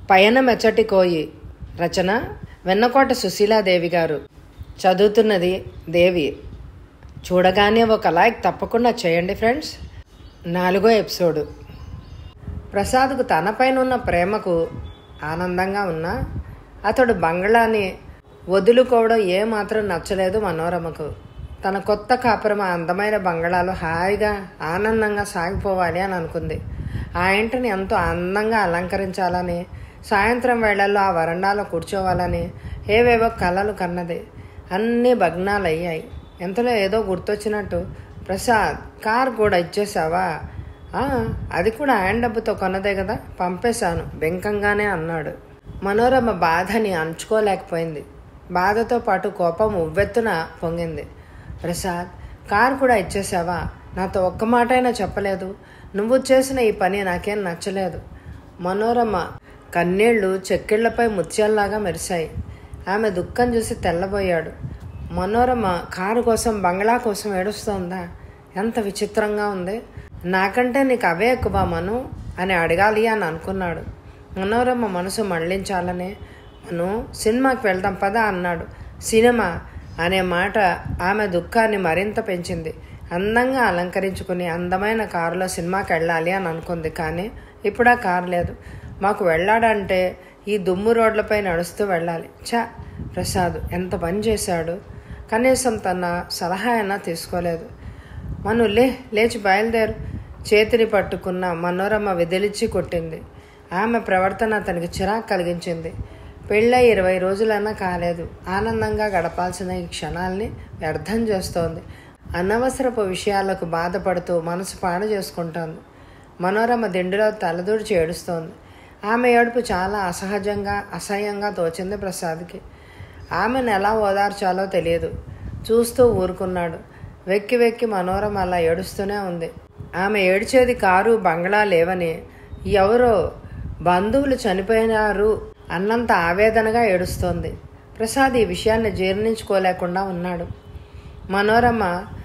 పయన మెచ్చటి కోయి రచన వెన్నకోట సుశీలాదేవి గారు చదువుతున్నది దేవి చూడగానే ఒక లైక్ తప్పకుండా చేయండి ఫ్రెండ్స్ నాలుగో ఎపిసోడు ప్రసాద్కు తనపైన ఉన్న ప్రేమకు ఆనందంగా ఉన్నా అతడు బంగ్లాని వదులుకోవడం ఏమాత్రం నచ్చలేదు మనోరమకు తన కొత్త కాపురం ఆ అందమైన బంగ్లాలో హాయిగా ఆనందంగా సాగిపోవాలి అని అనుకుంది ఆ ఇంటిని ఎంతో అందంగా అలంకరించాలని సాయంత్రం వేళల్లో ఆ వరండాలో కూర్చోవాలని ఏవేవో కలలు కన్నది అన్నీ భగ్నాలు అయ్యాయి ఎంతలో ఏదో గుర్తొచ్చినట్టు ప్రసాద్ కార్ కూడా ఇచ్చేసావా "ఆ, అది కూడా ఆయన డబ్బుతో కొన్నదే కదా పంపేశాను బెంకంగానే అన్నాడు మనోరమ బాధని అంచుకోలేకపోయింది బాధతో పాటు కోపం ఉవ్వెత్తున పొంగింది ప్రసాద్ కార్ కూడా ఇచ్చేసావా నాతో ఒక్క మాటైనా చెప్పలేదు నువ్వు చేసిన ఈ పని నాకేం నచ్చలేదు మనోరమ కన్నీళ్లు చెక్కిళ్లపై ముత్యాల్లాగా మెరిశాయి ఆమె దుఃఖం చూసి తెల్లబోయాడు మనోరమ కారు కోసం బంగ్లా కోసం ఏడుస్తోందా ఎంత విచిత్రంగా ఉంది నాకంటే నీకు అవే ఎక్కువ మను అని అడగాలి అని అనుకున్నాడు మనోరమ మనసు మళ్లించాలనే మను సినిమాకి వెళ్దాం పదా అన్నాడు సినిమా అనే మాట ఆమె దుఃఖాన్ని మరింత పెంచింది అందంగా అలంకరించుకుని అందమైన కారులో సినిమాకి వెళ్ళాలి అని అనుకుంది కానీ ఇప్పుడు ఆ కారు లేదు మాకు వెళ్ళాడంటే ఈ దుమ్ము రోడ్లపై నడుస్తూ వెళ్ళాలి ఛా ప్రసాద్ ఎంత పని చేశాడు కనీసం తన సలహా అయినా తీసుకోలేదు మను లే లేచి బయలుదేరు చేతిని పట్టుకున్న మనోరమ విదిలిచ్చి కొట్టింది ఆమె ప్రవర్తన అతనికి చిరాకు కలిగించింది పెళ్ళై ఇరవై రోజులన్నా కాలేదు ఆనందంగా గడపాల్సిన ఈ క్షణాల్ని వ్యర్థం చేస్తోంది అనవసరపు విషయాలకు బాధపడుతూ మనసు పాడు చేసుకుంటోంది మనోరమ దిండులో తలదూడిచి ఏడుస్తోంది ఆమె ఏడుపు చాలా అసహజంగా అసహ్యంగా తోచింది ప్రసాద్కి ఆమెను ఎలా ఓదార్చాలో తెలియదు చూస్తూ ఊరుకున్నాడు వెక్కి వెక్కి మనోరమ అలా ఏడుస్తూనే ఉంది ఆమె ఏడ్చేది కారు బంగ్లా లేవని ఎవరో బంధువులు చనిపోయినారు అన్నంత ఆవేదనగా ఏడుస్తోంది ప్రసాద్ ఈ విషయాన్ని జీర్ణించుకోలేకుండా ఉన్నాడు మనోరమ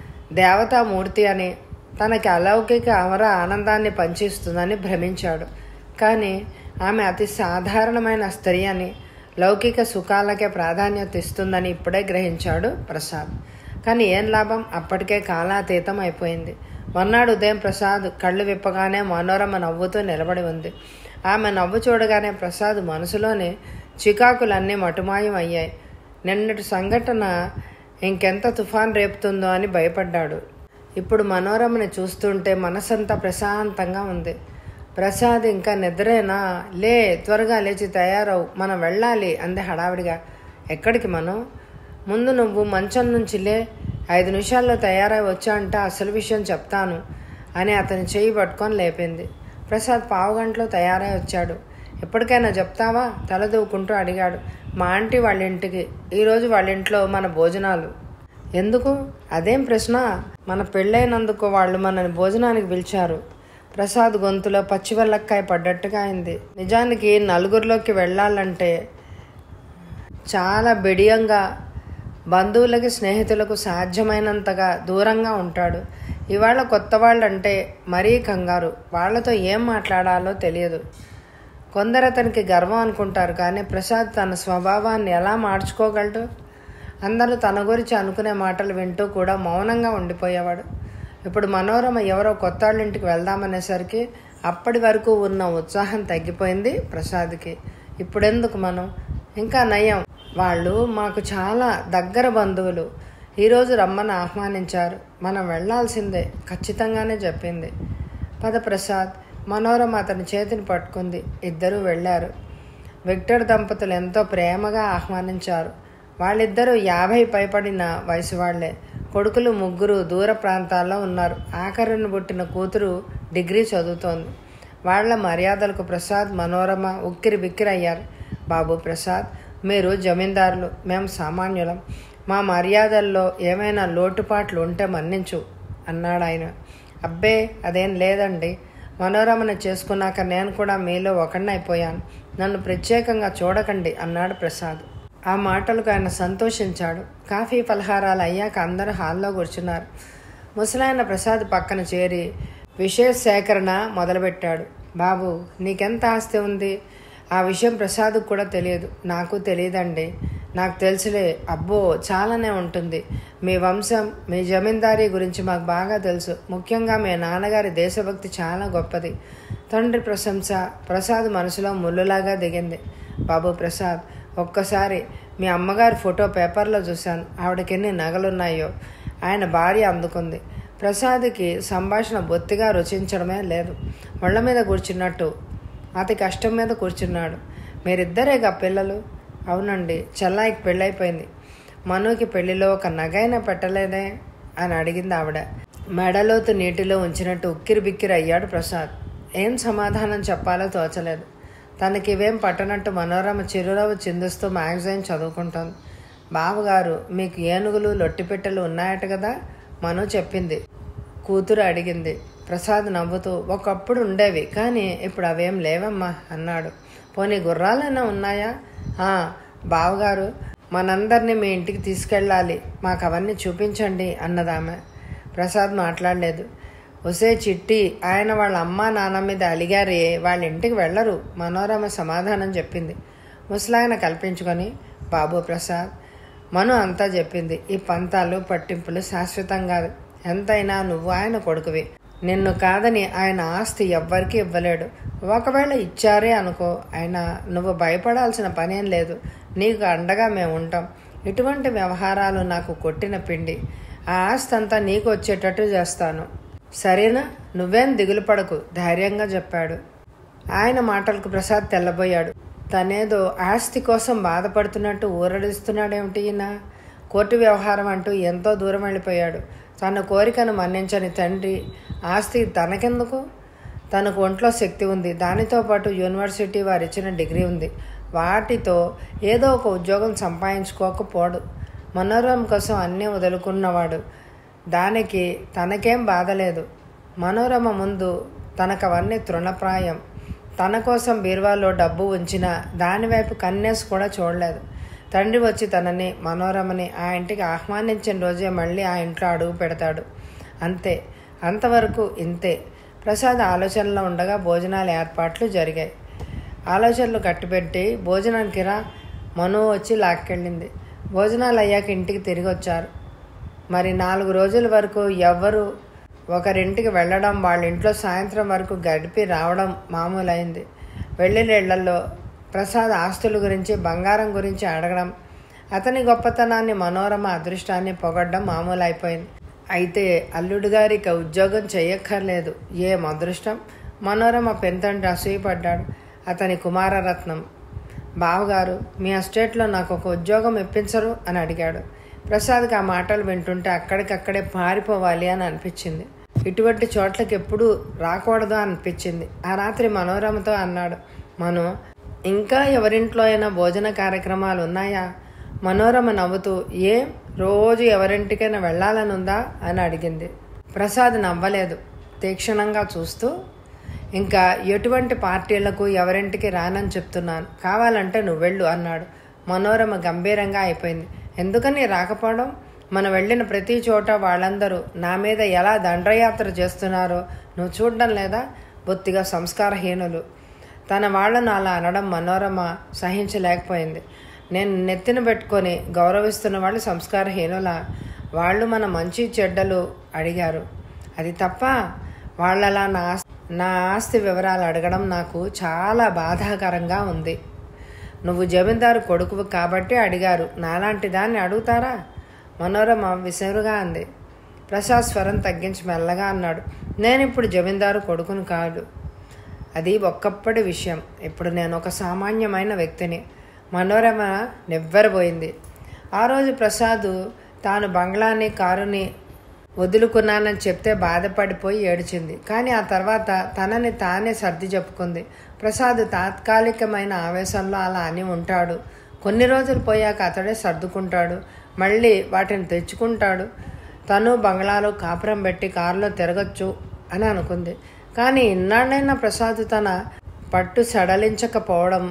దేవతామూర్తి అని తనకి అలౌకిక అమర ఆనందాన్ని పంచిస్తుందని భ్రమించాడు కానీ ఆమె అతి సాధారణమైన స్త్రీ అని లౌకిక సుఖాలకే ప్రాధాన్యత ఇస్తుందని ఇప్పుడే గ్రహించాడు ప్రసాద్ కానీ ఏం లాభం అప్పటికే కాలాతీతం అయిపోయింది మర్నాడు ఉదయం ప్రసాద్ కళ్ళు విప్పగానే మనోరమ నవ్వుతూ నిలబడి ఉంది ఆమె నవ్వు చూడగానే ప్రసాద్ మనసులోనే చికాకులన్నీ మటుమాయం అయ్యాయి నిన్నటి సంఘటన ఇంకెంత తుఫాన్ రేపుతుందో అని భయపడ్డాడు ఇప్పుడు మనోరమని చూస్తుంటే మనసంతా ప్రశాంతంగా ఉంది ప్రసాద్ ఇంకా నిద్రేనా లే త్వరగా లేచి తయారవు మనం వెళ్ళాలి అంది హడావిడిగా ఎక్కడికి మనం ముందు నువ్వు మంచం నుంచి లే ఐదు నిమిషాల్లో తయారై వచ్చా అంటే అసలు విషయం చెప్తాను అని అతని చేయి పట్టుకొని లేపింది ప్రసాద్ పావుగంటలో తయారై వచ్చాడు ఎప్పటికైనా చెప్తావా తలదూకుంటూ అడిగాడు మా ఆంటీ వాళ్ళ ఇంటికి ఈరోజు వాళ్ళ ఇంట్లో మన భోజనాలు ఎందుకు అదేం ప్రశ్న మన పెళ్ళైనందుకు వాళ్ళు మనని భోజనానికి పిలిచారు ప్రసాద్ గొంతులో పచ్చివెల్లక్కాయ పడ్డట్టుగా అయింది నిజానికి నలుగురిలోకి వెళ్ళాలంటే చాలా బిడియంగా బంధువులకి స్నేహితులకు సాధ్యమైనంతగా దూరంగా ఉంటాడు ఇవాళ కొత్త వాళ్ళంటే మరీ కంగారు వాళ్ళతో ఏం మాట్లాడాలో తెలియదు కొందరు అతనికి గర్వం అనుకుంటారు కానీ ప్రసాద్ తన స్వభావాన్ని ఎలా మార్చుకోగలడు అందరూ తన గురించి అనుకునే మాటలు వింటూ కూడా మౌనంగా ఉండిపోయేవాడు ఇప్పుడు మనోరమ ఎవరో కొత్త వాళ్ళ ఇంటికి వెళ్దామనేసరికి అప్పటి వరకు ఉన్న ఉత్సాహం తగ్గిపోయింది ప్రసాద్కి ఇప్పుడెందుకు మనం ఇంకా నయం వాళ్ళు మాకు చాలా దగ్గర బంధువులు ఈరోజు రమ్మని ఆహ్వానించారు మనం వెళ్లాల్సిందే ఖచ్చితంగానే చెప్పింది పద ప్రసాద్ మనోరమ అతని చేతిని పట్టుకుంది ఇద్దరూ వెళ్ళారు విక్టర్ దంపతులు ఎంతో ప్రేమగా ఆహ్వానించారు వాళ్ళిద్దరూ యాభై పైపడిన వయసు వాళ్లే కొడుకులు ముగ్గురు దూర ప్రాంతాల్లో ఉన్నారు ఆఖరిని పుట్టిన కూతురు డిగ్రీ చదువుతోంది వాళ్ల మర్యాదలకు ప్రసాద్ మనోరమ ఉక్కిరి బిక్కిరి అయ్యారు బాబు ప్రసాద్ మీరు జమీందారులు మేము సామాన్యులం మా మర్యాదల్లో ఏమైనా లోటుపాట్లు ఉంటే మన్నించు అన్నాడు ఆయన అబ్బే అదేం లేదండి మనోరమను చేసుకున్నాక నేను కూడా మీలో ఒకడినైపోయాను నన్ను ప్రత్యేకంగా చూడకండి అన్నాడు ప్రసాద్ ఆ మాటలకు ఆయన సంతోషించాడు కాఫీ పలహారాలు అయ్యాక అందరూ హాల్లో కూర్చున్నారు ముసలాయన ప్రసాద్ పక్కన చేరి విషయ సేకరణ మొదలుపెట్టాడు బాబు నీకెంత ఆస్తి ఉంది ఆ విషయం ప్రసాద్కు కూడా తెలియదు నాకు తెలియదండి నాకు తెలుసులే అబ్బో చాలానే ఉంటుంది మీ వంశం మీ జమీందారీ గురించి మాకు బాగా తెలుసు ముఖ్యంగా మీ నాన్నగారి దేశభక్తి చాలా గొప్పది తండ్రి ప్రశంస ప్రసాద్ మనసులో ముళ్ళులాగా దిగింది బాబు ప్రసాద్ ఒక్కసారి మీ అమ్మగారి ఫోటో పేపర్లో చూశాను ఆవిడకి ఎన్ని నగలున్నాయో ఆయన భార్య అందుకుంది ప్రసాద్కి సంభాషణ బొత్తిగా రుచించడమే లేదు ఒళ్ళ మీద కూర్చున్నట్టు అతి కష్టం మీద కూర్చున్నాడు మీరిద్దరేగా పిల్లలు అవునండి చెల్లాయికి పెళ్ళైపోయింది మనుకి పెళ్లిలో ఒక నగైనా పెట్టలేదే అని అడిగింది ఆవిడ మెడలోతు నీటిలో ఉంచినట్టు ఉక్కిరి బిక్కిరి అయ్యాడు ప్రసాద్ ఏం సమాధానం చెప్పాలో తోచలేదు తనకి ఇవేం పట్టనట్టు మనోరమ చిరునవ్వు చిందిస్తూ మ్యాగజైన్ చదువుకుంటోంది బావగారు మీకు ఏనుగులు లొట్టిపెట్టెలు ఉన్నాయట కదా మను చెప్పింది కూతురు అడిగింది ప్రసాద్ నవ్వుతూ ఒకప్పుడు ఉండేవి కానీ ఇప్పుడు అవేం లేవమ్మా అన్నాడు పోనీ గుర్రాలైనా ఉన్నాయా "ఆ, బావగారు మనందరినీ మీ ఇంటికి తీసుకెళ్ళాలి మాకు అవన్నీ చూపించండి అన్నదామె ప్రసాద్ మాట్లాడలేదు ఒసే చిట్టి ఆయన వాళ్ళ అమ్మ నాన్న మీద అలిగారే వాళ్ళ ఇంటికి వెళ్ళరు మనోరమ సమాధానం చెప్పింది ముసలాయన కల్పించుకొని బాబు ప్రసాద్ మను అంతా చెప్పింది ఈ పంతాలు పట్టింపులు శాశ్వతం కాదు ఎంతైనా నువ్వు ఆయన కొడుకువి నిన్ను కాదని ఆయన ఆస్తి ఎవ్వరికీ ఇవ్వలేడు ఒకవేళ ఇచ్చారే అనుకో అయినా నువ్వు భయపడాల్సిన పనేం లేదు నీకు అండగా మేము ఉంటాం ఇటువంటి వ్యవహారాలు నాకు కొట్టిన పిండి ఆ ఆస్తి అంతా నీకు వచ్చేటట్టు చేస్తాను సరేనా నువ్వేం దిగులు పడకు ధైర్యంగా చెప్పాడు ఆయన మాటలకు ప్రసాద్ తెల్లబోయాడు తనేదో ఆస్తి కోసం బాధపడుతున్నట్టు ఊరడిస్తున్నాడేమిటి ఈయన కోర్టు వ్యవహారం అంటూ ఎంతో దూరం వెళ్ళిపోయాడు తన కోరికను మన్నించని తండ్రి ఆస్తి తనకెందుకు తనకు ఒంట్లో శక్తి ఉంది దానితో పాటు యూనివర్సిటీ వారు ఇచ్చిన డిగ్రీ ఉంది వాటితో ఏదో ఒక ఉద్యోగం సంపాదించుకోకపోడు మనోరమ కోసం అన్నీ వదులుకున్నవాడు దానికి తనకేం బాధ లేదు మనోరమ ముందు తనకు అవన్నీ తృణప్రాయం తన కోసం బీరువాలో డబ్బు ఉంచిన దానివైపు కన్నేసి కూడా చూడలేదు తండ్రి వచ్చి తనని మనోరమని ఆ ఇంటికి ఆహ్వానించిన రోజే మళ్ళీ ఆ ఇంట్లో అడుగు పెడతాడు అంతే అంతవరకు ఇంతే ప్రసాద్ ఆలోచనలో ఉండగా భోజనాల ఏర్పాట్లు జరిగాయి ఆలోచనలు కట్టిపెట్టి భోజనానికి రా మను వచ్చి లాక్కెళ్ళింది భోజనాలు అయ్యాక ఇంటికి తిరిగి వచ్చారు మరి నాలుగు రోజుల వరకు ఎవ్వరు ఒకరింటికి వెళ్ళడం వాళ్ళ ఇంట్లో సాయంత్రం వరకు గడిపి రావడం మామూలైంది వెళ్ళినేళ్లలో ప్రసాద్ ఆస్తుల గురించి బంగారం గురించి అడగడం అతని గొప్పతనాన్ని మనోరమ అదృష్టాన్ని పొగడ్డం మామూలు అయిపోయింది అయితే అల్లుడు గారికి ఉద్యోగం చేయక్కర్లేదు ఏం అదృష్టం మనోరమ పెంతంటి అసూయపడ్డాడు అతని కుమారరత్నం బావగారు మీ ఎస్టేట్లో నాకు ఒక ఉద్యోగం ఇప్పించరు అని అడిగాడు ప్రసాద్కి ఆ మాటలు వింటుంటే అక్కడికక్కడే పారిపోవాలి అని అనిపించింది ఇటువంటి చోట్లకి ఎప్పుడూ రాకూడదు అనిపించింది ఆ రాత్రి మనోరమతో అన్నాడు మను ఇంకా ఎవరింట్లో అయినా భోజన కార్యక్రమాలు ఉన్నాయా మనోరమ నవ్వుతూ ఏం రోజు ఎవరింటికైనా వెళ్ళాలనుందా అని అడిగింది ప్రసాద్ నవ్వలేదు తీక్షణంగా చూస్తూ ఇంకా ఎటువంటి పార్టీలకు ఎవరింటికి రానని చెప్తున్నాను కావాలంటే నువ్వు వెళ్ళు అన్నాడు మనోరమ గంభీరంగా అయిపోయింది ఎందుకని రాకపోవడం మనం వెళ్ళిన ప్రతి చోట వాళ్ళందరూ నా మీద ఎలా దండయాత్ర చేస్తున్నారో నువ్వు చూడడం లేదా బొత్తిగా సంస్కారహీనులు తన వాళ్ళను అలా అనడం మనోరమ సహించలేకపోయింది నేను నెత్తిన పెట్టుకొని గౌరవిస్తున్న వాళ్ళు సంస్కారహీనుల వాళ్ళు మన మంచి చెడ్డలు అడిగారు అది తప్ప వాళ్ళలా నా ఆస్- నా ఆస్తి వివరాలు అడగడం నాకు చాలా బాధాకరంగా ఉంది నువ్వు జమీందారు కొడుకువు కాబట్టి అడిగారు నాలాంటి దాన్ని అడుగుతారా మనోరమ విసురుగా అంది ప్రసాద్ స్వరం తగ్గించి మెల్లగా అన్నాడు నేను ఇప్పుడు జమీందారు కొడుకును కాదు అది ఒక్కప్పటి విషయం ఇప్పుడు నేను ఒక సామాన్యమైన వ్యక్తిని మనోరమ నివ్వెరబోయింది ఆ రోజు ప్రసాద్ తాను బంగ్లాని కారుని వదులుకున్నానని చెప్తే బాధపడిపోయి ఏడ్చింది కానీ ఆ తర్వాత తనని తానే సర్ది చెప్పుకుంది ప్రసాద్ తాత్కాలికమైన ఆవేశంలో అలా అని ఉంటాడు కొన్ని రోజులు పోయాక అతడే సర్దుకుంటాడు మళ్ళీ వాటిని తెచ్చుకుంటాడు తను బంగ్లాలో కాపురం పెట్టి కారులో తిరగచ్చు అని అనుకుంది కానీ ఇన్నాళ్ళైనా ప్రసాద్ తన పట్టు సడలించకపోవడం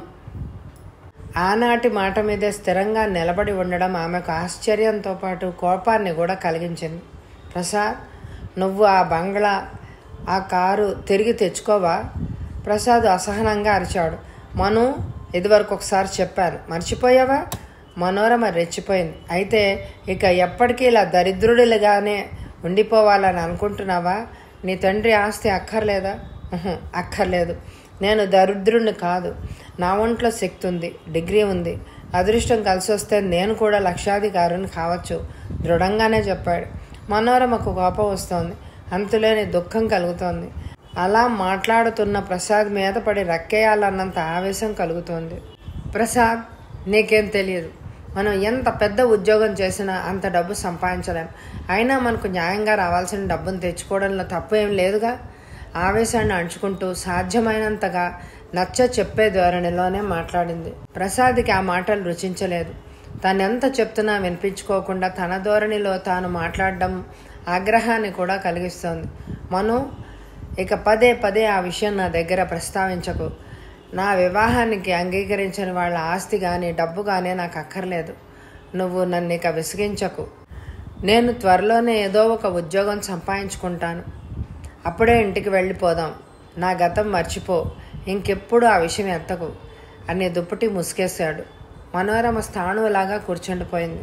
ఆనాటి మాట మీదే స్థిరంగా నిలబడి ఉండడం ఆమెకు ఆశ్చర్యంతో పాటు కోపాన్ని కూడా కలిగించింది ప్రసాద్ నువ్వు ఆ బంగ్లా ఆ కారు తిరిగి తెచ్చుకోవా ప్రసాద్ అసహనంగా అరిచాడు మను ఇదివరకు ఒకసారి చెప్పాను మర్చిపోయావా మనోరమ రెచ్చిపోయింది అయితే ఇక ఎప్పటికీ ఇలా దరిద్రుడిలుగానే ఉండిపోవాలని అనుకుంటున్నావా నీ తండ్రి ఆస్తి అక్కర్లేదా ఉహుం, అక్కర్లేదు నేను దరిద్రుడిని కాదు నా ఒంట్లో శక్తి ఉంది డిగ్రీ ఉంది అదృష్టం కలిసి వస్తే నేను కూడా లక్షాధికారుని కావచ్చు దృఢంగానే చెప్పాడు మనోరమకు కోపం వస్తోంది అంతులేని దుఃఖం కలుగుతోంది అలా మాట్లాడుతున్న ప్రసాద్ మీద పడి రక్కేయాలన్నంత ఆవేశం కలుగుతోంది ప్రసాద్ నీకేం తెలియదు మనం ఎంత పెద్ద ఉద్యోగం చేసినా అంత డబ్బు సంపాదించలేం అయినా మనకు న్యాయంగా రావాల్సిన డబ్బును తెచ్చుకోవడంలో తప్పు ఏం లేదుగా ఆవేశాన్ని అణుచుకుంటూ సాధ్యమైనంతగా నచ్చ చెప్పే ధోరణిలోనే మాట్లాడింది ప్రసాద్కి ఆ మాటలు రుచించలేదు తనెంత చెప్తున్నా వినిపించుకోకుండా తన ధోరణిలో తాను మాట్లాడడం ఆగ్రహాన్ని కూడా కలిగిస్తోంది మను ఇక పదే పదే ఆ విషయం నా దగ్గర ప్రస్తావించకు నా వివాహానికి అంగీకరించిన వాళ్ళ ఆస్తి కానీ డబ్బు కానీ నాకు అక్కర్లేదు నువ్వు నన్ను ఇక విసిగించకు నేను త్వరలోనే ఏదో ఒక ఉద్యోగం సంపాదించుకుంటాను అప్పుడే ఇంటికి వెళ్ళిపోదాం నా గతం మర్చిపో ఇంకెప్పుడు ఆ విషయం ఎత్తకు అని దుప్పటి ముసుగేశాడు మనోరమ స్థాణువులాగా కూర్చుండిపోయింది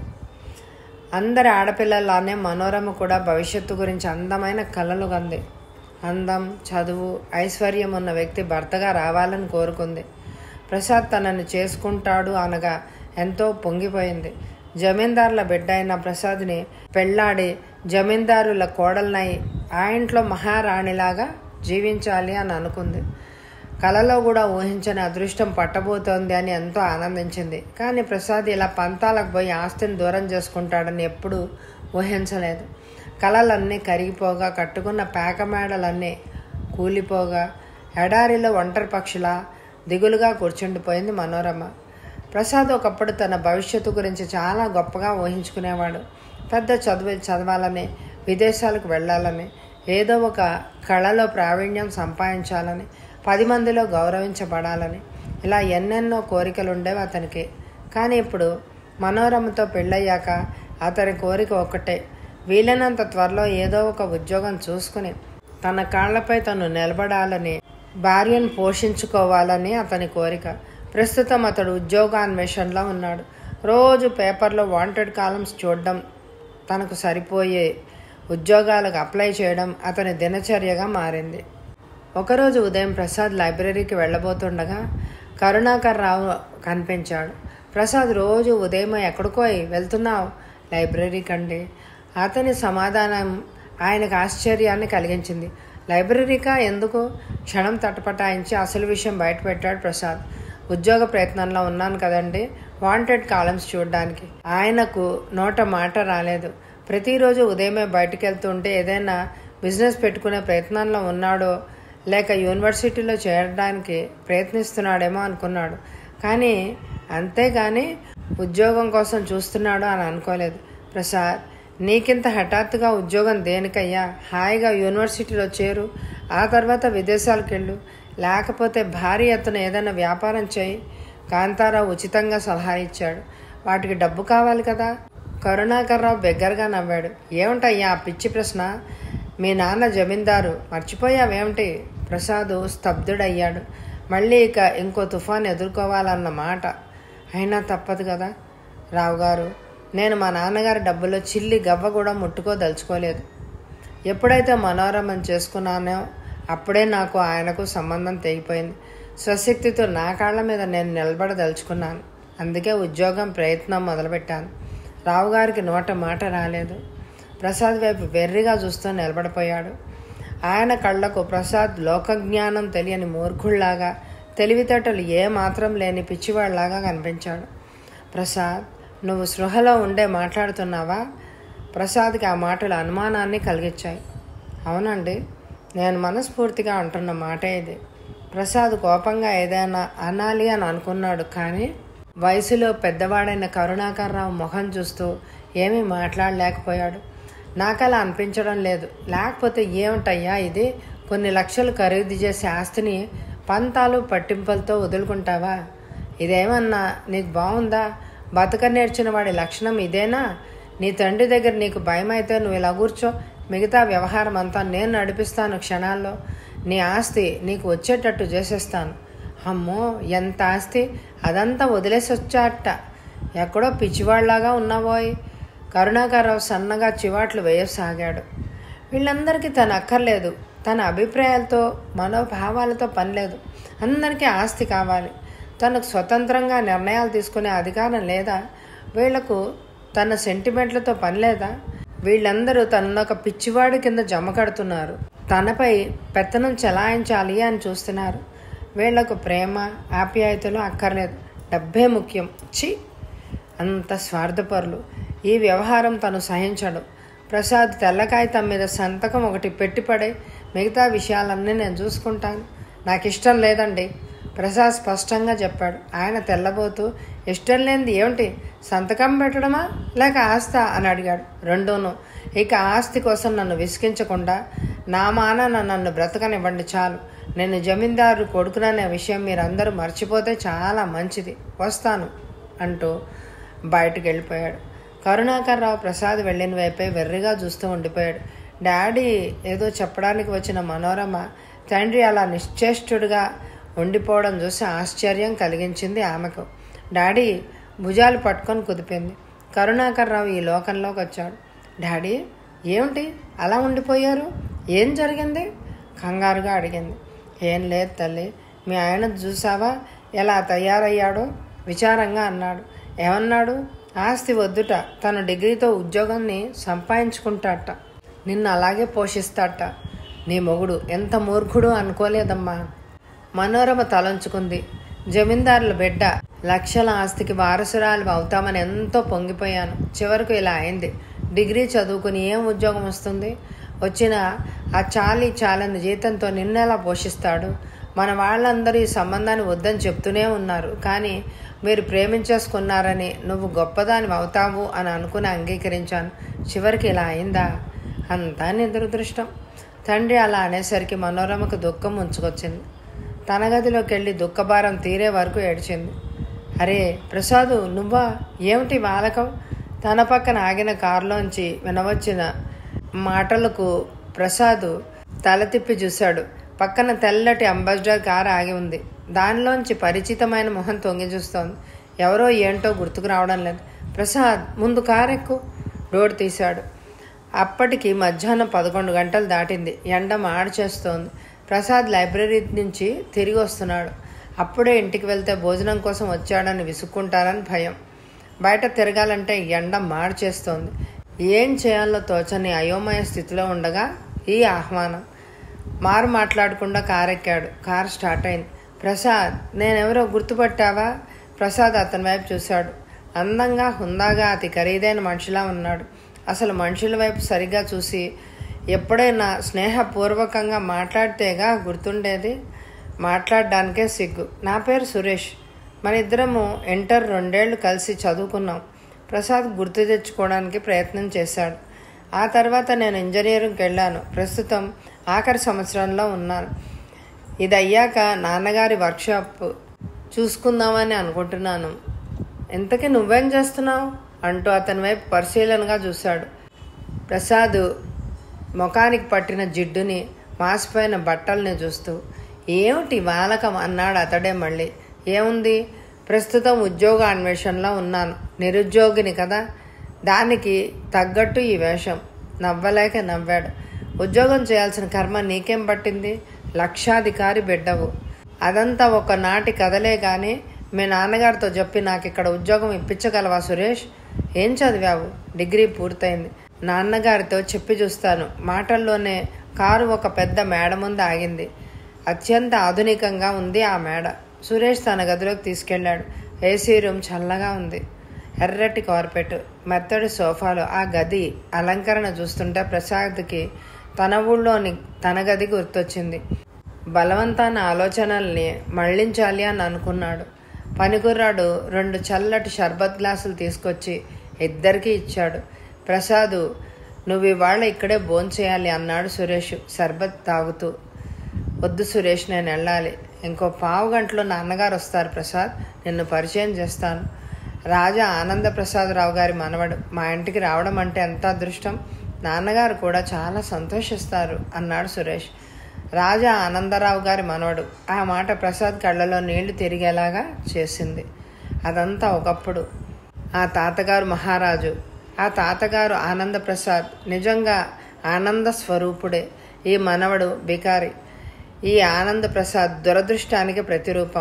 అందరి ఆడపిల్లలానే మనోరమ కూడా భవిష్యత్తు గురించి అందమైన కలలు కంది అందం చదువు ఐశ్వర్యం ఉన్న వ్యక్తి భర్తగా రావాలని కోరుకుంది ప్రసాద్ తనని చేసుకుంటాడు అనగా ఎంతో పొంగిపోయింది జమీందారుల బిడ్డ అయిన ప్రసాద్ని పెళ్ళాడి జమీందారుల కోడలనై ఆ ఇంట్లో మహారాణిలాగా జీవించాలి అని అనుకుంది కలలో కూడా ఊహించని అదృష్టం పట్టబోతోంది అని ఎంతో ఆనందించింది కానీ ప్రసాద్ ఇలా పంతాలకు పోయి ఆస్తిని దూరం చేసుకుంటాడని ఎప్పుడూ ఊహించలేదు కలలన్నీ కరిగిపోగా కట్టుకున్న పేక మేడలన్నీ కూలిపోగా ఎడారిలో ఒంటరి పక్షులా దిగులుగా కూర్చుండిపోయింది మనోరమ ప్రసాద్ ఒకప్పుడు తన భవిష్యత్తు గురించి చాలా గొప్పగా ఊహించుకునేవాడు పెద్ద చదువులు చదవాలని విదేశాలకు వెళ్ళాలని ఏదో ఒక కళలో ప్రావీణ్యం సంపాదించాలని పది మందిలో గౌరవించబడాలని ఇలా ఎన్నెన్నో కోరికలు ఉండేవి అతనికి కానీ ఇప్పుడు మనోరమతో పెళ్ళయ్యాక అతని కోరిక ఒకటే వీలైనంత త్వరలో ఏదో ఒక ఉద్యోగం చూసుకుని తన కాళ్లపై తను నిలబడాలని భార్యను పోషించుకోవాలని అతని కోరిక ప్రస్తుతం అతడు ఉద్యోగాన్వేషణలో ఉన్నాడు రోజు పేపర్లో వాంటెడ్ కాలమ్స్ చూడడం తనకు సరిపోయే ఉద్యోగాలకు అప్లై చేయడం అతని దినచర్యగా మారింది ఒకరోజు ఉదయం ప్రసాద్ లైబ్రరీకి వెళ్ళబోతుండగా కరుణాకర్ రావు కనిపించాడు ప్రసాద్ రోజు ఉదయం ఎక్కడికో వెళ్తున్నావు లైబ్రరీకి అండి అతని సమాధానం ఆయనకు ఆశ్చర్యాన్ని కలిగించింది లైబ్రరీకా ఎందుకు క్షణం తటపటాయించి అసలు విషయం బయటపెట్టాడు ప్రసాద్ ఉద్యోగ ప్రయత్నంలో ఉన్నాను కదండి వాంటెడ్ కాలమ్స్ చూడడానికి ఆయనకు నోట మాట రాలేదు ప్రతిరోజు ఉదయమే బయటికి వెళ్తుంటే ఏదైనా బిజినెస్ పెట్టుకునే ప్రయత్నంలో ఉన్నాడో లేక యూనివర్సిటీలో చేరడానికి ప్రయత్నిస్తున్నాడేమో అనుకున్నాడు కానీ అంతేగాని ఉద్యోగం కోసం చూస్తున్నాడు అని అనుకోలేదు ప్రసాద్ నీకింత హఠాత్తుగా ఉద్యోగం దేనికయ్యా హాయిగా యూనివర్సిటీలో చేరు ఆ తర్వాత విదేశాలకు వెళ్ళు లేకపోతే భారీ ఎత్తున ఏదైనా వ్యాపారం చేయి కాంతారావు ఉచితంగా సలహా ఇచ్చాడు వాటికి డబ్బు కావాలి కదా కరుణాకర్రావు బెగ్గరగా నవ్వాడు ఏమిటయ్యా ఆ పిచ్చి ప్రశ్న మీ నాన్న జమీందారు మర్చిపోయావేమిటి ప్రసాదు స్తబ్దుడయ్యాడు మళ్ళీ ఇక ఇంకో తుఫాన్ ఎదుర్కోవాలన్న మాట అయినా తప్పదు కదా రావుగారు నేను మా నాన్నగారి డబ్బులో చిల్లి గవ్వ కూడా ముట్టుకోదలుచుకోలేదు ఎప్పుడైతే మనోరమం చేసుకున్నానో అప్పుడే నాకు ఆయనకు సంబంధం తెగిపోయింది స్వశక్తితో నా కాళ్ళ మీద నేను నిలబడదలుచుకున్నాను అందుకే ఉద్యోగం ప్రయత్నం మొదలుపెట్టాను రావుగారికి నోట మాట రాలేదు ప్రసాద్ వైపు వెర్రిగా చూస్తూ నిలబడిపోయాడు ఆయన కళ్ళకు ప్రసాద్ లోకజ్ఞానం తెలియని మూర్ఖుళ్లాగా తెలివితేటలు ఏ మాత్రం లేని పిచ్చివాళ్లాగా కనిపించాడు ప్రసాద్ నువ్వు సృహలో ఉండే మాట్లాడుతున్నావా ప్రసాద్కి ఆ మాటలు అనుమానాన్ని కలిగించాయి అవునండి నేను మనస్ఫూర్తిగా అంటున్న మాట ఇది ప్రసాద్ కోపంగా ఏదైనా అనాలి అని అనుకున్నాడు కానీ వయసులో పెద్దవాడైన కరుణాకర్రావు మొహం చూస్తూ ఏమీ మాట్లాడలేకపోయాడు నాకు అలా అనిపించడం లేదు లేకపోతే ఏమిటయ్యా ఇది కొన్ని లక్షలు ఖరీదు చేసే ఆస్తిని పంతాలు పట్టింపులతో వదులుకుంటావా ఇదేమన్నా నీకు బాగుందా బతక నేర్చిన వాడి లక్షణం ఇదేనా నీ తండ్రి దగ్గర నీకు భయం అయితే నువ్వు ఇలా కూర్చో మిగతా వ్యవహారం అంతా నేను నడిపిస్తాను క్షణాల్లో నీ ఆస్తి నీకు వచ్చేటట్టు చేసేస్తాను అమ్మో ఎంత ఆస్తి అదంతా వదిలేసి వచ్చాట ఎక్కడో పిచ్చివాళ్లాగా ఉన్నావోయ్ కరుణాకర్రావు సన్నగా చివాట్లు వేయసాగాడు వీళ్ళందరికీ తను అక్కర్లేదు తన అభిప్రాయాలతో మనోభావాలతో పని లేదు అందరికీ ఆస్తి కావాలి తనకు స్వతంత్రంగా నిర్ణయాలు తీసుకునే అధికారం లేదా వీళ్లకు తన సెంటిమెంట్లతో పని లేదా వీళ్ళందరూ తనొక పిచ్చివాడి కింద జమ కడుతున్నారు తనపై పెత్తనం చెలాయించాలి అని చూస్తున్నారు వీళ్లకు ప్రేమ ఆప్యాయతలు అక్కర్లేదు డబ్బే ముఖ్యం చి అంత స్వార్థపరులు ఈ వ్యవహారం తను సహించడు ప్రసాద్ తెల్ల కాగితం మీద సంతకం ఒకటి పెట్టిపడే మిగతా విషయాలన్నీ నేను చూసుకుంటాను నాకు ఇష్టం లేదండి ప్రసాద్ స్పష్టంగా చెప్పాడు ఆయన తెల్లబోతూ ఇష్టం లేనిది ఏమిటి సంతకం పెట్టడమా లేక ఆస్తా అని అడిగాడు రెండూను ఇక ఆస్తి కోసం నన్ను విసిగించకుండా నా మానాన నన్ను బ్రతకనివ్వండి చాలు నేను జమీందారు కొడుకుననే విషయం మీరందరూ మర్చిపోతే చాలా మంచిది వస్తాను అంటూ బయటకు వెళ్ళిపోయాడు కరుణాకర్రావు ప్రసాద్ వెళ్ళిన వైపే వెర్రిగా చూస్తూ ఉండిపోయాడు డాడీ ఏదో చెప్పడానికి వచ్చిన మనోరమ తండ్రి అలా నిశ్చేష్టుడుగా ఉండిపోవడం చూసి ఆశ్చర్యం కలిగించింది ఆమెకు డాడీ భుజాలు పట్టుకొని కుదిపింది కరుణాకర్రావు ఈ లోకంలోకి వచ్చాడు డాడీ ఏమిటి అలా ఉండిపోయారు ఏం జరిగింది కంగారుగా అడిగింది ఏం లేదు తల్లి మీ ఆయన చూసావా ఎలా తయారయ్యాడో విచారంగా అన్నాడు ఏమన్నాడు ఆస్తి వద్దుట తన డిగ్రీతో ఉద్యోగాన్ని సంపాదించుకుంటాట నిన్ను అలాగే పోషిస్తాట నీ మొగుడు ఎంత మూర్ఖుడు అనుకోలేదమ్మా మనోరమ తలంచుకుంది జమీందారుల బిడ్డ లక్షల ఆస్తికి వారసురాలు అవుతామని ఎంతో పొంగిపోయాను చివరకు ఇలా అయింది డిగ్రీ చదువుకుని ఏం ఉద్యోగం వస్తుంది వచ్చిన ఆ చాలీ చాలని జీతంతో నిన్నెలా పోషిస్తాడు మన వాళ్ళందరూ ఈ సంబంధాన్ని వద్దని చెప్తూనే ఉన్నారు కానీ మీరు ప్రేమించేసుకున్నారని నువ్వు గొప్పదాని అవుతావు అని అనుకుని అంగీకరించాను చివరికి ఇలా అయిందా అంతా నీ దురదృష్టం తండ్రి అలా అనేసరికి మనోరమకు దుఃఖం ఉంచుకొచ్చింది తన గదిలోకి వెళ్ళి దుఃఖభారం తీరే వరకు ఏడ్చింది అరే ప్రసాదు నువ్వా ఏమిటి వాలకం తన పక్కన ఆగిన కారులోంచి వినవచ్చిన మాటలకు ప్రసాద్ తల తిప్పి చూశాడు పక్కన తెల్లటి అంబాసిడర్ కారు ఆగి ఉంది దానిలోంచి పరిచితమైన మొహం తొంగి చూస్తోంది ఎవరో ఏంటో గుర్తుకు రావడం లేదు ప్రసాద్ ముందు కారు ఎక్కు డోర్ తీశాడు అప్పటికి మధ్యాహ్నం పదకొండు గంటలు దాటింది ఎండ మాడిచేస్తోంది ప్రసాద్ లైబ్రరీ నుంచి తిరిగి వస్తున్నాడు అప్పుడే ఇంటికి వెళ్తే భోజనం కోసం వచ్చాడని విసుక్కుంటారని భయం బయట తిరగాలంటే ఎండ మార్చేస్తోంది ఏం చేయాలో తోచని అయోమయ స్థితిలో ఉండగా ఈ ఆహ్వానం మారు మాట్లాడకుండా కారు ఎక్కాడు కారు స్టార్ట్ అయింది ప్రసాద్ నేనెవరో గుర్తుపట్టావా ప్రసాద్ అతని వైపు చూశాడు అందంగా హుందాగా అతి ఖరీదైన మనిషిలా ఉన్నాడు అసలు మనుషుల వైపు సరిగ్గా చూసి ఎప్పుడైనా స్నేహపూర్వకంగా మాట్లాడితేగా గుర్తుండేది మాట్లాడడానికే సిగ్గు నా పేరు సురేష్ మన ఇద్దరము ఇంటర్ రెండేళ్లు కలిసి చదువుకున్నాం ప్రసాద్ గుర్తు తెచ్చుకోవడానికి ప్రయత్నం చేశాడు ఆ తర్వాత నేను ఇంజనీరింగ్కి వెళ్ళాను ప్రస్తుతం ఆఖరి సంవత్సరంలో ఉన్నాను ఇది అయ్యాక నాన్నగారి వర్క్షాప్ చూసుకుందామని అనుకుంటున్నాను ఇంతకీ నువ్వేం చేస్తున్నావు అంటూ అతని వైపు పరిశీలనగా చూశాడు ప్రసాద్ ముఖానికి పట్టిన జిడ్డుని మాసిపోయిన బట్టల్ని చూస్తూ ఏమిటి వాలకం అన్నాడు అతడే మళ్ళీ ఏముంది ప్రస్తుతం ఉద్యోగ అన్వేషణలో ఉన్నాను నిరుద్యోగిని కదా దానికి తగ్గట్టు ఈ వేషం నవ్వలేక నవ్వాడు ఉద్యోగం చేయాల్సిన కర్మ నీకేం పట్టింది లక్షాధికారి బిడ్డవు అదంతా ఒక నాటి కథలే కానీ మీ నాన్నగారితో చెప్పి నాకు ఇక్కడ ఉద్యోగం ఇప్పించగలవా సురేష్ ఏం చదివావు డిగ్రీ పూర్తయింది నాన్నగారితో చెప్పి చూస్తాను మాటల్లోనే కారు ఒక పెద్ద మేడ ముందు ఆగింది అత్యంత ఆధునికంగా ఉంది ఆ మేడ సురేష్ తన గదిలోకి తీసుకెళ్లాడు ఏసీ రూమ్ చల్లగా ఉంది ఎర్రటి కార్పెట్ మెత్తడి సోఫాలు ఆ గది అలంకరణ చూస్తుంటే ప్రసాద్కి తన ఊళ్ళోని తన గది గుర్తొచ్చింది బలవంతాన ఆలోచనల్ని మళ్లించాలి అని అనుకున్నాడు పనికుర్రాడు రెండు చల్లటి షర్బత్ గ్లాసులు తీసుకొచ్చి ఇద్దరికీ ఇచ్చాడు ప్రసాదు నువ్వు ఇవాళ ఇక్కడే భోంచేయాలి అన్నాడు సురేష్ షర్బత్ తాగుతూ వద్దు సురేష్ నేను వెళ్ళాలి ఇంకో పావు గంటలో నాన్నగారు వస్తారు ప్రసాద్ నిన్ను పరిచయం చేస్తాను రాజా ఆనంద ప్రసాదరావు గారి మనవడు మా ఇంటికి రావడం అంటే ఎంత అదృష్టం నాన్నగారు కూడా చాలా సంతోషిస్తారు అన్నాడు సురేష్ రాజా ఆనందరావు గారి మనవడు ఆ మాట ప్రసాద్ కళ్ళలో నీళ్లు తిరిగేలాగా చేసింది అదంతా ఒకప్పుడు ఆ తాతగారు మహారాజు ఆ తాతగారు ఆనందప్రసాద్ నిజంగా ఆనంద స్వరూపుడే ఈ మనవడు బికారి ఈ ఆనందప్రసాద్ దురదృష్టానికి ప్రతిరూపం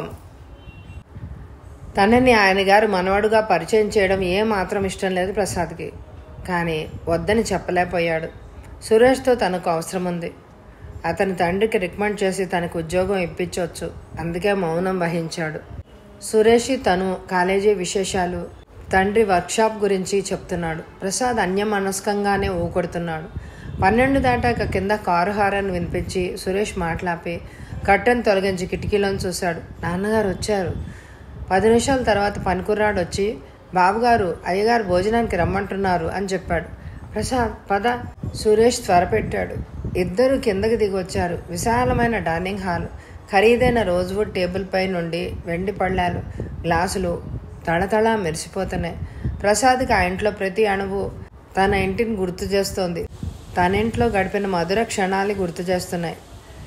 తనని ఆయన గారు మనవడుగా పరిచయం చేయడం ఏ మాత్రం ఇష్టం లేదు ప్రసాద్కి కానీ వద్దని చెప్పలేకపోయాడు సురేష్తో తనకు అవసరం ఉంది అతని తండ్రికి రికమెండ్ చేసి తనకు ఉద్యోగం ఇప్పించవచ్చు అందుకే మౌనం వహించాడు సురేష్ తను కాలేజీ విశేషాలు తండ్రి వర్క్షాప్ గురించి చెప్తున్నాడు ప్రసాద్ అన్యమనస్కంగానే ఊకొడుతున్నాడు పన్నెండు దాటాక కింద కారు హారన్ వినిపించి సురేష్ మాట్లాపి కట్టెను తొలగించి కిటికీలోని చూశాడు నాన్నగారు వచ్చారు పది నిమిషాల తర్వాత పనికుర్రాడు వచ్చి బాబుగారు అయ్యగారు భోజనానికి రమ్మంటున్నారు అని చెప్పాడు ప్రసాద్ పద సురేష్ త్వరపెట్టాడు ఇద్దరు కిందకి దిగి వచ్చారు విశాలమైన డైనింగ్ హాల్ ఖరీదైన రోజ్వుడ్ టేబుల్ పై నుండి వెండి పళ్ళాలు గ్లాసులు తళతళ మెరిసిపోతున్నాయి ప్రసాద్కి ఆ ఇంట్లో ప్రతి అణువు తన ఇంటిని గుర్తు చేస్తోంది తన ఇంట్లో గడిపిన మధుర క్షణాలు గుర్తు చేస్తున్నాయి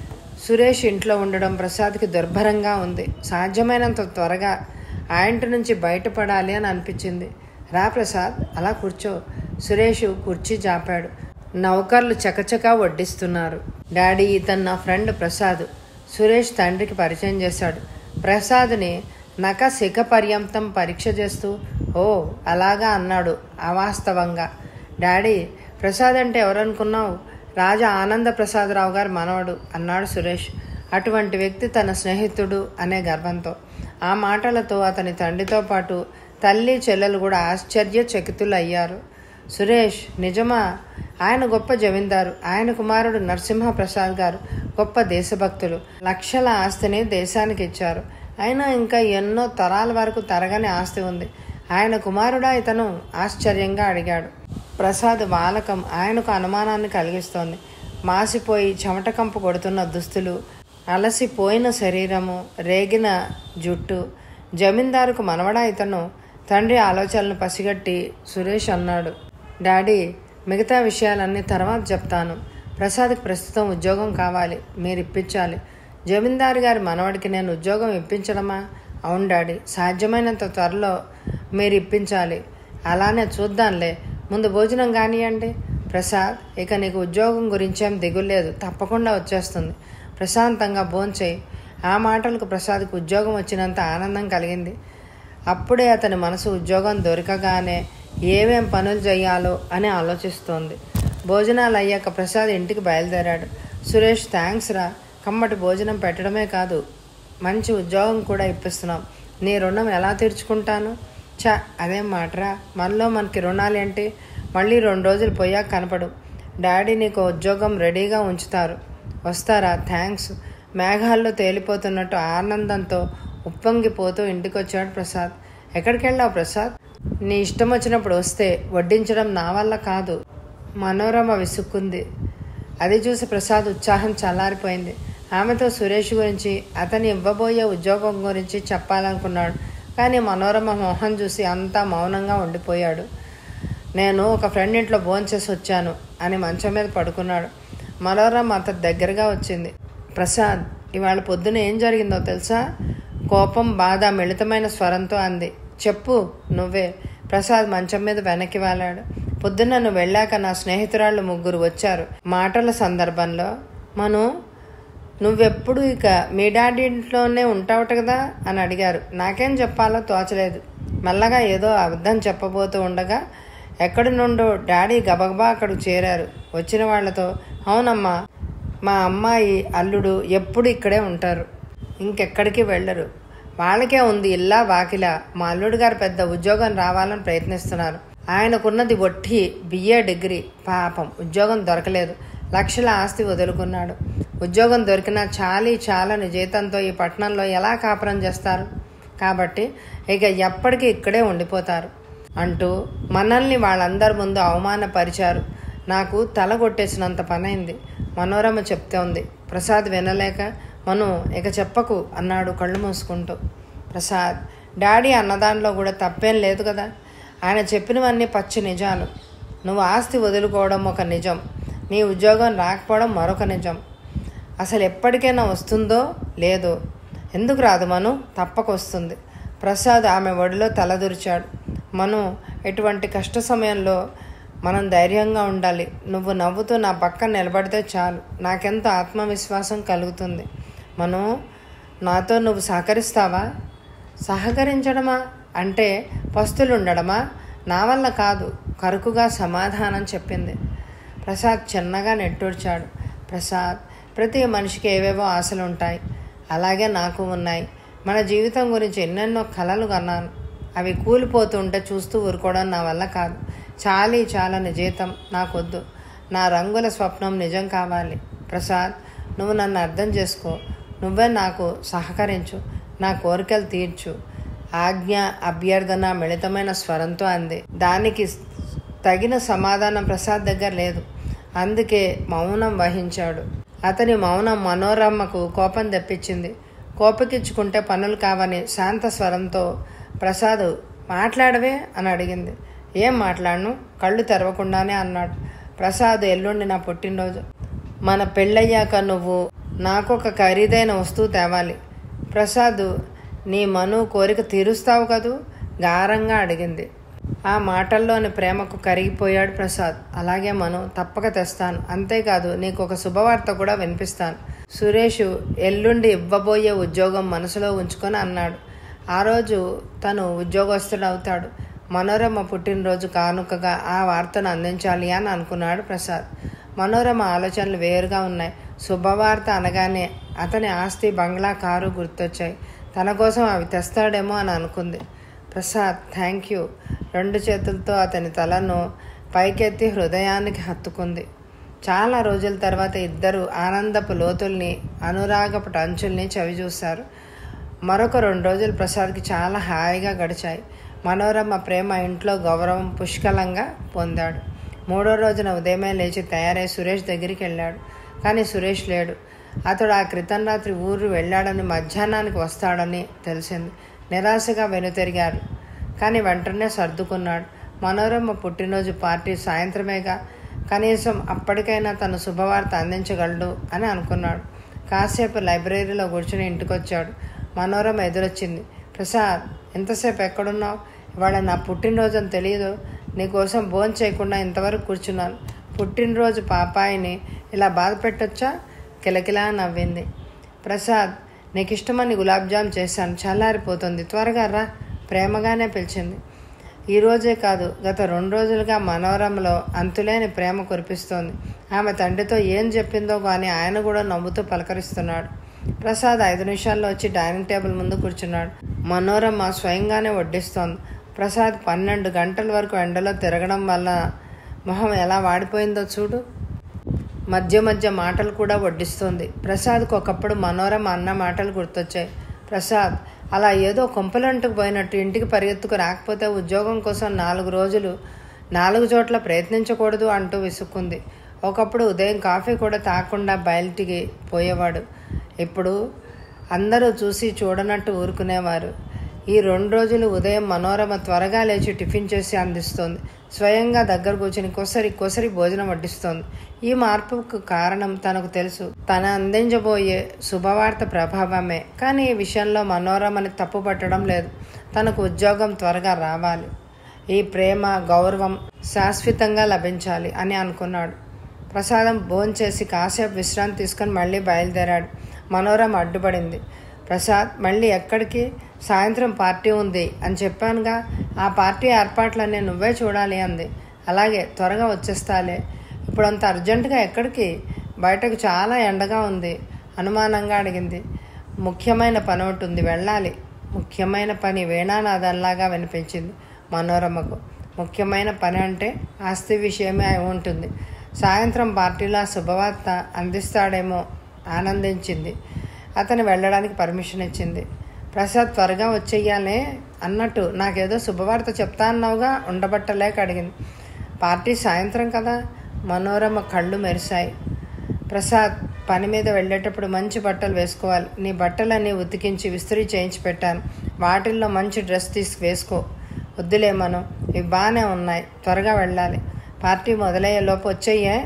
సురేష్ ఇంట్లో ఉండడం ప్రసాద్కి దుర్భరంగా ఉంది సాధ్యమైనంత త్వరగా ఆ ఇంటి నుంచి బయటపడాలి అని అనిపించింది రా ప్రసాద్ అలా కూర్చో సురేష్ కుర్చీ జాపాడు నౌకర్లు చకచకా వడ్డిస్తున్నారు డాడీ ఇతను నా ఫ్రెండ్ ప్రసాద్ సురేష్ తండ్రికి పరిచయం చేశాడు ప్రసాద్ని నక శిఖ పర్యంతం పరీక్ష చేస్తూ ఓ అలాగా అన్నాడు అవాస్తవంగా డాడీ ప్రసాద్ అంటే ఎవరనుకున్నావు రాజా ఆనంద ప్రసాదరావు గారు మనవడు అన్నాడు సురేష్ అటువంటి వ్యక్తి తన స్నేహితుడు అనే గర్వంతో ఆ మాటలతో అతని తండ్రితో పాటు తల్లి చెల్లెలు కూడా ఆశ్చర్యచకితులు అయ్యారు సురేష్ నిజమా ఆయన గొప్ప జమీందారు ఆయన కుమారుడు నరసింహ ప్రసాద్ గారు గొప్ప దేశభక్తులు లక్షల ఆస్తిని దేశానికి ఇచ్చారు అయినా ఇంకా ఎన్నో తరాల వరకు తరగని ఆస్తి ఉంది ఆయన కుమారుడా ఇతను ఆశ్చర్యంగా అడిగాడు ప్రసాద్ వాలకం ఆయనకు అనుమానాన్ని కలిగిస్తోంది మాసిపోయి చెమట కంపు కొడుతున్న దుస్తులు అలసిపోయిన శరీరము రేగిన జుట్టు జమీందారుకు మనవడా ఇతను తండ్రి ఆలోచనలు పసిగట్టి సురేష్ అన్నాడు డాడీ మిగతా విషయాలన్నీ తర్వాత చెప్తాను ప్రసాద్కి ప్రస్తుతం ఉద్యోగం కావాలి మీరు ఇప్పించాలి జమీందారు గారి మనవడికి నేను ఉద్యోగం ఇప్పించడమా అవును డాడీ సాధ్యమైనంత త్వరలో మీరు ఇప్పించాలి అలానే చూద్దాంలే ముందు భోజనం కానివ్వండి ప్రసాద్ ఇక నీకు ఉద్యోగం గురించేం దిగులేదు తప్పకుండా వచ్చేస్తుంది ప్రశాంతంగా భోంచేయి ఆ మాటలకు ప్రసాద్కి ఉద్యోగం వచ్చినంత ఆనందం కలిగింది అప్పుడే అతని మనసు ఉద్యోగం దొరకగానే ఏమేం పనులు చేయాలో అని ఆలోచిస్తోంది భోజనాలు అయ్యాక ప్రసాద్ ఇంటికి బయలుదేరాడు సురేష్ థ్యాంక్స్ రా కమ్మటి భోజనం పెట్టడమే కాదు మంచి ఉద్యోగం కూడా ఇప్పిస్తున్నాం నీ రుణం ఎలా తీర్చుకుంటాను చా అదేం మాటరా మనలో మనకి రుణాలేంటి మళ్ళీ రెండు రోజులు పోయాక కనపడు డాడీ నీకు ఉద్యోగం రెడీగా ఉంచుతారు వస్తారా థ్యాంక్స్ మేఘాల్లో తేలిపోతున్నట్టు ఆనందంతో ఉప్పొంగిపోతూ ఇంటికి వచ్చాడు ప్రసాద్ ఎక్కడికి వెళ్ళావు ప్రసాద్ నీ ఇష్టం వచ్చినప్పుడు వస్తే వడ్డించడం నా వల్ల కాదు మనోరమ విసుక్కుంది అది చూసి ప్రసాద్ ఉత్సాహం చల్లారిపోయింది ఆమెతో సురేష్ గురించి అతని ఇవ్వబోయే ఉద్యోగం గురించి చెప్పాలనుకున్నాడు కానీ మనోరమ మొహం చూసి అంతా మౌనంగా ఉండిపోయాడు నేను ఒక ఫ్రెండ్ ఇంట్లో భోంచేసి వచ్చాను అని మంచం మీద పడుకున్నాడు మనోరమ అతని దగ్గరగా వచ్చింది ప్రసాద్ ఇవాళ పొద్దున ఏం జరిగిందో తెలుసా కోపం బాధ మిళితమైన స్వరంతో అంది చెప్పు నువ్వే ప్రసాద్ మంచం మీద వెనక్కి వాలాడు పొద్దున్న నువ్వు వెళ్ళాక నా స్నేహితురాళ్ళు ముగ్గురు వచ్చారు మాటల సందర్భంలో మను నువ్వెప్పుడు ఇక మీ డాడీ ఇంట్లోనే ఉంటావట కదా అని అడిగారు నాకేం చెప్పాలో తోచలేదు మెల్లగా ఏదో అబద్ధం చెప్పబోతూ ఉండగా ఎక్కడి నుండో డాడీ గబగబా అక్కడికి చేరారు వచ్చిన వాళ్లతో అవునమ్మా మా అమ్మాయి అల్లుడు ఎప్పుడు ఇక్కడే ఉంటారు ఇంకెక్కడికి వెళ్ళరు వాళ్ళకే ఉంది ఇల్లా వాకిలా మా అల్లుడు గారు పెద్ద ఉద్యోగం రావాలని ప్రయత్నిస్తున్నారు ఆయనకున్నది ఒట్టి బిఏ డిగ్రీ పాపం ఉద్యోగం దొరకలేదు లక్షల ఆస్తి వదులుకున్నాడు ఉద్యోగం దొరికినా చాలీ చాలని జీతంతో ఈ పట్టణంలో ఎలా కాపురం చేస్తారు కాబట్టి ఇక ఎప్పటికీ ఇక్కడే ఉండిపోతారు అంటూ మనల్ని వాళ్ళందరి ముందు అవమానపరిచారు నాకు తల కొట్టేసినంత పనైంది మనోరమ చెప్తోంది ప్రసాద్ వినలేక మను ఇక చెప్పకు అన్నాడు కళ్ళు మూసుకుంటూ ప్రసాద్ డాడీ అన్నదానిలో కూడా తప్పేం లేదు కదా ఆయన చెప్పినవన్నీ పచ్చి నిజాలు నువ్వు ఆస్తి వదులుకోవడం ఒక నిజం నీ ఉద్యోగం రాకపోవడం మరొక నిజం అసలు ఎప్పటికైనా వస్తుందో లేదో ఎందుకు రాదు మను తప్పక వస్తుంది ప్రసాద్ ఆమె ఒడిలో తలదూర్చాడు మను ఎటువంటి కష్ట సమయంలో మనం ధైర్యంగా ఉండాలి నువ్వు నవ్వుతూ నా పక్కన నిలబడితే చాలు నాకెంత ఆత్మవిశ్వాసం కలుగుతుంది మను నాతో నువ్వు సహకరిస్తావా సహకరించడమా అంటే పస్తులు ఉండడమా నా వల్ల కాదు కరుకుగా సమాధానం చెప్పింది ప్రసాద్ చిన్నగా నెట్టూర్చాడు ప్రసాద్ ప్రతి మనిషికి ఏవేవో ఆశలు ఉంటాయి అలాగే నాకు ఉన్నాయి మన జీవితం గురించి ఎన్నెన్నో కలలు కన్నాను అవి కూలిపోతుంటే చూస్తూ ఊరుకోవడం నా వల్ల కాదు చాలీ చాలని జీతం నాకొద్దు నా రంగుల స్వప్నం నిజం కావాలి ప్రసాద్ నువ్వు నన్ను అర్థం చేసుకో నువ్వే నాకు సహకరించు నా కోరికలు తీర్చు ఆజ్ఞ అభ్యర్థన మిళితమైన స్వరంతో అంది దానికి తగిన సమాధానం ప్రసాద్ దగ్గర లేదు అందుకే మౌనం వహించాడు అతని మౌనం మనోరమ్మకు కోపం తెప్పించింది కోపకిచ్చుకుంటే పనులు కావని శాంత స్వరంతో ప్రసాద్ మాట్లాడవే అని అడిగింది ఏం మాట్లాడను కళ్ళు తెరవకుండానే అన్నాడు ప్రసాద్ ఎల్లుండి నా పుట్టినరోజు మన పెళ్ళయ్యాక నువ్వు నాకు ఒక ఖరీదైన వస్తువు తేవాలి ప్రసాద్ నీ మను కోరిక తీరుస్తావు కదూ గారంగా అడిగింది ఆ మాటల్లోని ప్రేమకు కరిగిపోయాడు ప్రసాద్ అలాగే మను తప్పక తెస్తాను అంతేకాదు నీకు ఒక శుభవార్త కూడా వినిపిస్తాను సురేష్ ఎల్లుండి ఇవ్వబోయే ఉద్యోగం మనసులో ఉంచుకొని అన్నాడు ఆ రోజు తను ఉద్యోగస్తుడవుతాడు మనోరమ పుట్టినరోజు కానుకగా ఆ వార్తను అందించాలి అని అనుకున్నాడు ప్రసాద్ మనోరమ ఆలోచనలు వేరుగా ఉన్నాయి శుభవార్త అనగానే అతని ఆస్తి బంగ్లా కారు గుర్తొచ్చాయి తన కోసం అవి తెస్తాడేమో అని అనుకుంది ప్రసాద్ థ్యాంక్ యూ రెండు చేతులతో అతని తలను పైకెత్తి హృదయానికి హత్తుకుంది చాలా రోజుల తర్వాత ఇద్దరు ఆనందపు లోతుల్ని అనురాగపు అంచుల్ని చవి చూశారు మరొక రెండు రోజులు ప్రసాద్కి చాలా హాయిగా గడిచాయి మనోరమ ప్రేమ ఇంట్లో గౌరవం పుష్కలంగా పొందాడు మూడో రోజున ఉదయమే లేచి తయారై సురేష్ దగ్గరికి వెళ్ళాడు కానీ సురేష్ లేడు అతడు ఆ క్రితం రాత్రి ఊరు వెళ్ళాడని మధ్యాహ్నానికి వస్తాడని తెలిసింది నిరాశగా వెనుతిరిగాడు కానీ వెంటనే సర్దుకున్నాడు మనోరమ పుట్టినరోజు పార్టీ సాయంత్రమేగా కనీసం అప్పటికైనా తన శుభవార్త అందించగలడు అని అనుకున్నాడు కాసేపు లైబ్రరీలో కూర్చుని ఇంటికొచ్చాడు మనోరమ ఎదురొచ్చింది ప్రసాద్ ఎంతసేపు ఎక్కడున్నావు ఇవాళ నా పుట్టినరోజు అని తెలియదు నీకోసం భోజనం చేయకుండా ఇంతవరకు కూర్చున్నాను పుట్టినరోజు పాపాయిని ఇలా బాధ పెట్టొచ్చా కిలకిలా నవ్వింది ప్రసాద్ నీకు ఇష్టమని గులాబ్ జామ్ చేశాను చల్లారిపోతుంది త్వరగా రా ప్రేమగానే పిలిచింది ఈరోజే కాదు గత రెండు రోజులుగా మనోరమలో అంతులేని ప్రేమ కురిపిస్తోంది ఆమె తండ్రితో ఏం చెప్పిందో కానీ ఆయన కూడా నవ్వుతూ పలకరిస్తున్నాడు ప్రసాద్ ఐదు నిమిషాల్లో వచ్చి డైనింగ్ టేబుల్ ముందు కూర్చున్నాడు మనోరమ స్వయంగానే వడ్డిస్తోంది ప్రసాద్ పన్నెండు గంటల వరకు ఎండలో తిరగడం వల్ల మొహం ఎలా వాడిపోయిందో చూడు మధ్య మధ్య మాటలు కూడా వడ్డిస్తోంది ప్రసాద్కు ఒకప్పుడు మనోరమ అన్న మాటలు గుర్తొచ్చాయి ప్రసాద్ అలా ఏదో కొంపలంటుకు పోయినట్టు ఇంటికి పరిగెత్తుకు రాకపోతే ఉద్యోగం కోసం నాలుగు రోజులు నాలుగు చోట్ల ప్రయత్నించకూడదు అంటూ విసుక్కుంది ఒకప్పుడు ఉదయం కాఫీ కూడా తాగకుండా బయటికి పోయేవాడు ఇప్పుడు అందరూ చూసి చూడనట్టు ఊరుకునేవారు ఈ రెండు రోజులు ఉదయం మనోరమ త్వరగా లేచి టిఫిన్ చేసి అందిస్తోంది స్వయంగా దగ్గర కూర్చుని కొసరి కొసరి భోజనం వడ్డిస్తోంది ఈ మార్పుకు కారణం తనకు తెలుసు తన అందించబోయే శుభవార్త ప్రభావమే కానీ ఈ విషయంలో మనోరమని తప్పు పట్టడం లేదు తనకు ఉద్యోగం త్వరగా రావాలి ఈ ప్రేమ గౌరవం శాశ్వతంగా లభించాలి అని అనుకున్నాడు ప్రసాదం భోంచేసి కాసేపు విశ్రాంతి తీసుకొని మళ్ళీ బయలుదేరాడు మనోరమ అడ్డుపడింది ప్రసాద్ మళ్ళీ ఎక్కడికి సాయంత్రం పార్టీ ఉంది అని చెప్పానుగా ఆ పార్టీ ఏర్పాట్లన్నీ నువ్వే చూడాలి అంది అలాగే త్వరగా వచ్చేస్తాలే ఇప్పుడు అంత అర్జెంటుగా ఎక్కడికి బయటకు చాలా ఎండగా ఉంది అనుమానంగా అడిగింది ముఖ్యమైన పని ఒకటి ఉంది వెళ్ళాలి ముఖ్యమైన పని వేణానాదంలాగా వినిపించింది మనోరమకు ముఖ్యమైన పని అంటే ఆస్తి విషయమే అయి ఉంటుంది సాయంత్రం పార్టీలో ఆ శుభవార్త అందిస్తాడేమో ఆనందించింది అతను వెళ్ళడానికి పర్మిషన్ ఇచ్చింది ప్రసాద్ త్వరగా వచ్చేయాలే అన్నట్టు నాకేదో శుభవార్త చెప్తా అన్నావుగా ఉండబట్టలేక అడిగింది పార్టీ సాయంత్రం కదా మనోరమ కళ్ళు మెరిశాయి ప్రసాద్ పని మీద వెళ్ళేటప్పుడు మంచి బట్టలు వేసుకోవాలి నీ బట్టలన్నీ ఉతికించి విస్తరి చేయించి పెట్టాను వాటిల్లో మంచి డ్రెస్ తీసి వేసుకో వద్దులే మనం ఇవి బాగానే ఉన్నాయి త్వరగా వెళ్ళాలి పార్టీ మొదలయ్యే లోపు వచ్చేయే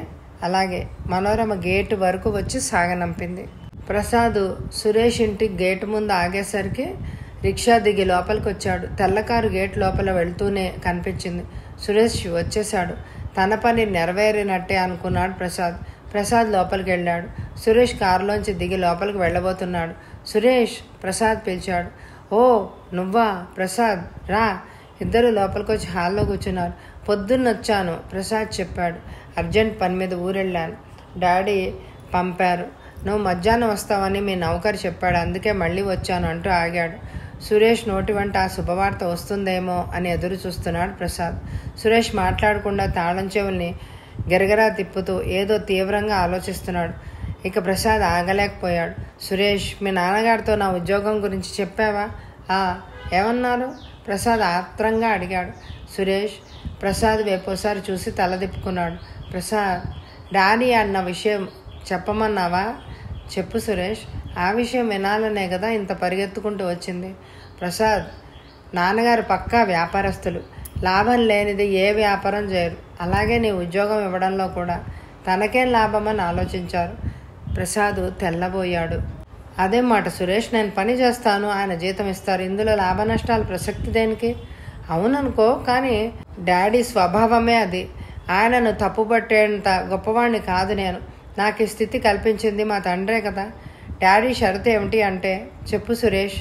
అలాగే మనోరమ గేటు వరకు వచ్చి సాగనంపింది ప్రసాద్ సురేష్ ఇంటి గేటు ముందు ఆగేసరికి రిక్షా దిగి లోపలికి వచ్చాడు తెల్లకారు గేట్ లోపల వెళ్తూనే కనిపించింది సురేష్ వచ్చేశాడు తన పని నెరవేరినట్టే అనుకున్నాడు ప్రసాద్ ప్రసాద్ లోపలికి వెళ్ళాడు సురేష్ కారులోంచి దిగి లోపలికి వెళ్ళబోతున్నాడు సురేష్ ప్రసాద్ పిలిచాడు ఓ నువ్వా ప్రసాద్ రా ఇద్దరు లోపలికి వచ్చి హాల్లో కూర్చున్నారు పొద్దున్న వచ్చాను ప్రసాద్ చెప్పాడు అర్జెంట్ పని మీద ఊరెళ్ళాను డాడీ పంపారు నువ్వు మధ్యాహ్నం వస్తావని మీ నౌకరు చెప్పాడు అందుకే మళ్ళీ వచ్చాను అంటూ ఆగాడు సురేష్ నోటి వెంట ఆ శుభవార్త వస్తుందేమో అని ఎదురు చూస్తున్నాడు ప్రసాద్ సురేష్ మాట్లాడకుండా తాళం చెవుల్ని గిరగరా తిప్పుతూ ఏదో తీవ్రంగా ఆలోచిస్తున్నాడు ఇక ప్రసాద్ ఆగలేకపోయాడు సురేష్ మీ నాన్నగారితో నా ఉద్యోగం గురించి చెప్పావా ఆ ఏమన్నారు ప్రసాద్ ఆత్రంగా అడిగాడు సురేష్ ప్రసాద్ వేపోసారి చూసి తల తిప్పుకున్నాడు ప్రసాద్ డాడీ అన్న విషయం చెప్పమన్నావా చెప్పు సురేష్ ఆ విషయం వినాలనే కదా ఇంత పరిగెత్తుకుంటూ వచ్చింది ప్రసాద్ నాన్నగారు పక్కా వ్యాపారస్తులు లాభం లేనిది ఏ వ్యాపారం చేయరు అలాగే నీ ఉద్యోగం ఇవ్వడంలో కూడా తనకేం లాభమని ఆలోచించారు ప్రసాద్ తెల్లబోయాడు అదే మాట సురేష్ నేను పని చేస్తాను ఆయన జీతం ఇస్తారు ఇందులో లాభ నష్టాలు ప్రసక్తి దేనికి అవుననుకో కానీ డాడీ స్వభావమే అది ఆయనను తప్పుపట్టేంత గొప్పవాణ్ణి కాదు నేను నాకు ఈ స్థితి కల్పించింది మా తండ్రే కదా డాడీ షరతు ఏమిటి అంటే చెప్పు సురేష్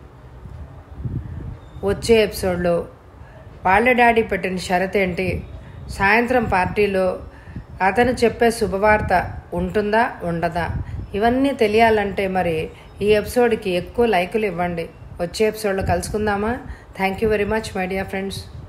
వచ్చే ఎపిసోడ్లో వాళ్ళ డాడీ పెట్టిన షరత్ ఏంటి సాయంత్రం పార్టీలో అతను చెప్పే శుభవార్త ఉంటుందా ఉండదా ఇవన్నీ తెలియాలంటే మరి ఈ ఎపిసోడ్కి ఎక్కువ లైకులు ఇవ్వండి వచ్చే ఎపిసోడ్లో కలుసుకుందామా thank you very much my dear friends